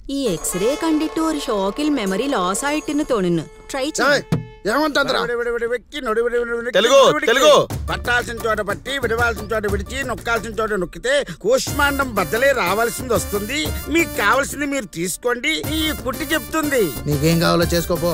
ഈ എക്സ്റേ കണ്ടിട്ട് ഒരു ഷോക്കിൽ മെമ്മറി ലോസ് ആയിട്ടെന്ന് തോന്നുന്നു ട്രൈ ఏయ్, ఏమంటుందిరా తెలుగు, తెలుగు. పట్టాల్సిన చోట పట్టి విడవాల్సిన చోట విడిచి నొక్కాల్సిన చోట నొక్కితే కూష్మాండం బద్దలే రావాల్సింది వస్తుంది మీకు కావాల్సింది మీరు తీసుకోండి ఈ కుట్టి చెప్తుంది నీకేం కావాలో చేసుకోపో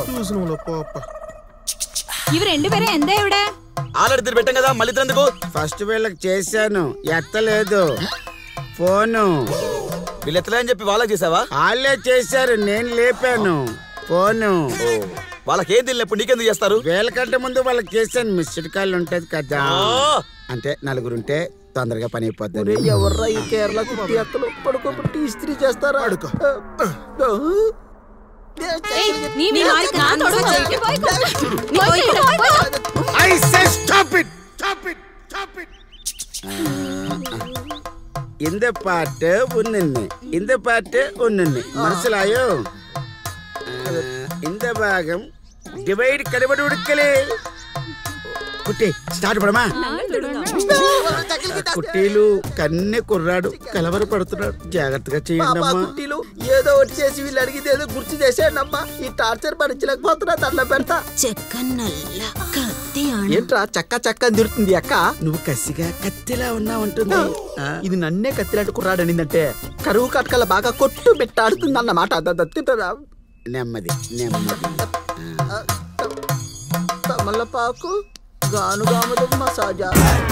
ഇവർ രണ്ടുപേരും എന്താ ഇവിടെ ఆల్రెడీ తిరిగి పెట్టాం కదా మళ్ళీ ఎందుకు ఫస్ట్ వీళ్ళకి చేశాను ఎత్తలేదు ఫోను వీళ్ళు ఎత్తలే అని చెప్పి వాళ్ళకి చేసావా వాళ్ళే చేశారు నేను లేపాను ఫోను ఓ వాళ్ళకి ఏం తెలియనప్పుడు నీకెందుకు చేస్తారు వీళ్ళకంటే ముందు వాళ్ళకి చేశాను మిస్డ్ కాల్ ఉంటది కదా ఆ! అంటే నలుగురుంటే తొందరగా పని అయిపోద్ది ఎవర్రా ఈ కేరళ కుట్టి అత్తలు పడుకోబెట్టి ఇస్త్రీ చేస్తారా అడుకో ഏയ്, നീ നീ ഞാൻ തൊടുമ്പോ പോയി നീ പോയി പോയി I say stop it! Stop it! Stop it! இந்த பாட்டு ஒன்னு இந்த பாட்டு ஒன்னு മനസ്സിലായോ ആ, இந்த ഭാഗം ഡിവൈഡ് കടപടി കൊടുക്കലേ കുട്ടി స్టార్ట్ పడమా కుట్టీలు కన్నె కుర్రాడు కలవరపడుతున్నాడు జాగ్రత్తగా చేయండి అమ్మా కుట్టీలు ఏదో ఒకటి చేసి వీళ్ళు అడిగితే ఏదో గుర్తు చేసేయండి అమ్మా ఈ టార్చర్ భరించలేకపోతున్నా దండం పెడతా ചെക്ക നല്ല കത്തിയാണ് ఏంట్రా చక్క చక్క అని తిరుగుతుంది అక్క నువ్వు కసిగా కత్తిలా ఉన్నావంటుంది ఆ, ఇది నన్నే కత్తిలాంటి కుర్రాడు అనిందంటే కరువు కట్కల బాగా కొట్టు పెట్టాడుతుంది అన్నమాట తింటారా నెమ్మది నెమ్మది తమలపాకు గాను గాముద మసాజా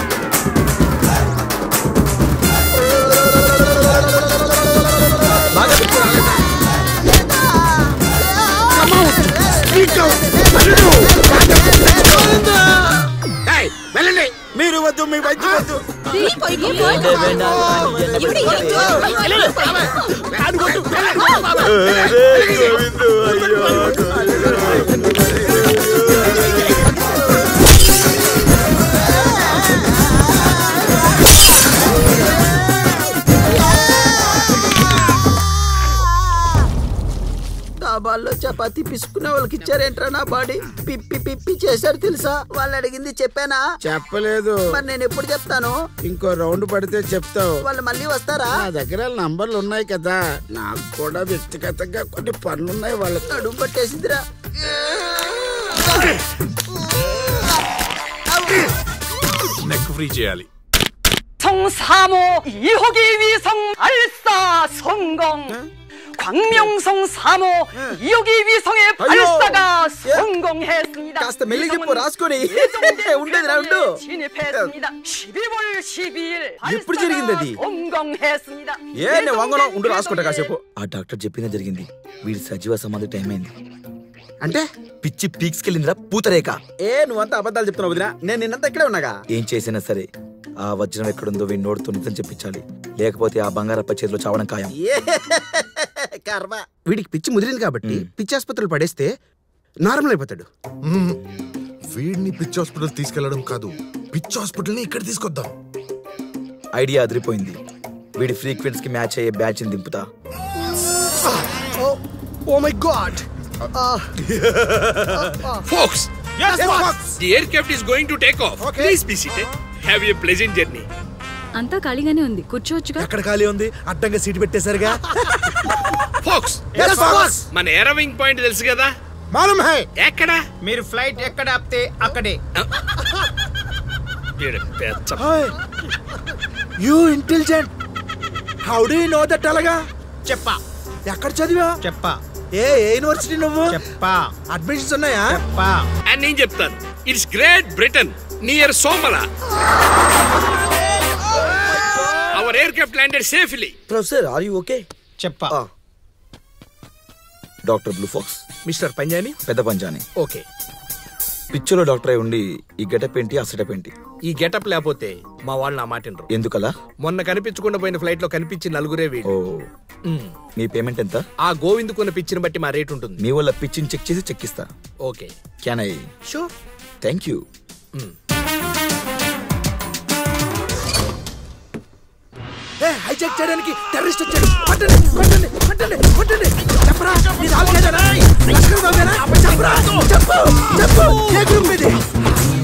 ఏయ్, వెళ్ళండి మీరు వద్దు మీ వైద్యం వద్దు നീ പോയി പോയി ഇവിടെ డాబాల్లో చపాతీ పిసుకునే వాళ్ళకి ఇచ్చారేంట్రా నా బాడీ పిప్పి పిప్పి చేశారు తెలుసా వాళ్ళు అడిగింది చెప్పానా చెప్పలేదు మరి నేను ఎప్పుడు చెప్తాను ఇంకో రౌండ్ పడితే చెప్తావు వాళ్ళు మళ్ళీ వస్తారా నా దగ్గర నంబర్లు ఉన్నాయి కదా నాకు కూడా వ్యక్తిగతంగా కొన్ని పనులు ఉన్నాయి వాళ్ళతో నడుము పట్టేసిందిరా నెక్ ఫ్రీ చేయాలి 성3호 2호기 위성 발사 성공. 광명성 3호 2호기 위성의 발사가 성공했습니다. కాస్త మెల్లిగి చెప్పు రాసుకొని ఉండేది రా ఉండు 진입했습니다. 12월 12일 ఎప్పుడు జరిగింది అది? 성공했습니다. ఏ నేను వంగను ఉండు రాసుకుంటా కాసేపు ఆ డాక్టర్ చెప్పిందే జరిగింది వీడి సజీవ సమాధి టైం అయింది అంటే పిచ్చి పీక్స్ కెళ్ళిందిరా పూతరేక ఏ నువ్వంతా అబద్ధాలు చెప్తున్నావు వదినా నేను నిన్నంతా ఇక్కడే ఉన్నాగా ఏం చేసినా సరే ఆ వజ్రం ఎక్కడుందో వీడి నోడుతో నిజం చెప్పించాలి లేకపోతే ఆ బంగారప్ప చేతిలో చావడం ఖాయం ఏ కర్మ వీడికి పిచ్చి ముదిరింది కాబట్టి పిచ్చి ఆసుపత్రులు పడేస్తే నార్మల్ అయిపోతాడు మ్మ్. వీడిని పిచ్ హాస్పిటల్ తీసుకెళ్లడం కాదు పిచ్ హాస్పిటల్ ని ఇక్కడ తీసుకొద్దాం ఐడియా అదిరిపోయింది వీడి ఫ్రీక్వెన్స్ కి మ్యాచ్ అయ్యే బ్యాచ్ ని దింపుతా oh my god Folks, yes, the aircraft is going to take off. Please be seated. Have a pleasant journey. అంతా ఖాళీగానే ఉంది కూర్చోవచ్చుగా ఎక్కడ ఖాళీ ఉంది అడ్డంగా సీట్ పెట్టేశారుగా Folks, మన ఏరోవింగ్ పాయింట్ తెలుసు కదా మాలూమ్ హై ఎక్కడ మీరు ఫ్లైట్ ఎక్కడ ఆపితే అక్కడే వీడు పెచ్చ. You intelligent how do know that అలాగా చెప్పా ఎక్కడ చదివా చెప్పా ఏ ఏ యూనివర్సిటీ నువ్వు చెప్పా అడ్మిషన్స్ ఉన్నాయా చెప్పా అని నేను చెప్తాను it's great Britain near Somalia our aircraft landed safely professor are you okay చెప్పా డాక్టర్ బ్లూ ఫాక్స్ మిస్టర్ పంజాని పెద్ద పంజాని ఓకే పిచ్చోలో డాక్టర్ అయి ఉండి ఈ గెటప్ ఏంటి ఆ సెటప్ ఏంటి ఈ గెటప్ లేకపోతే మా వాళ్ళు నా మాట వినరు. ఎందుకలా మొన్న కనిపించకుండా పోయిన ఫ్లైట్ లో కనిపించి నలుగురే ఓ వీడు మీ పేమెంట్ ఎంత ఆ గోవింద్ కొన్న పిచ్చిని బట్టి మా రేట్ ఉంటుంది మీ వల్ల పిచ్చిని చెక్ చేసి చెక్ ఇస్తా okay can I show thank you a hijack చేయడానికి టెర్రరిస్ట్ వచ్చాడు కొట్టండి కొట్టండి కొట్టండి కొట్టండి చెప్పరా ఇది ఆల్కేదానా లష్కర్ బాబేనా చెప్పరా చెప్పు చెప్పు ఏ గ్రూప్ ఇది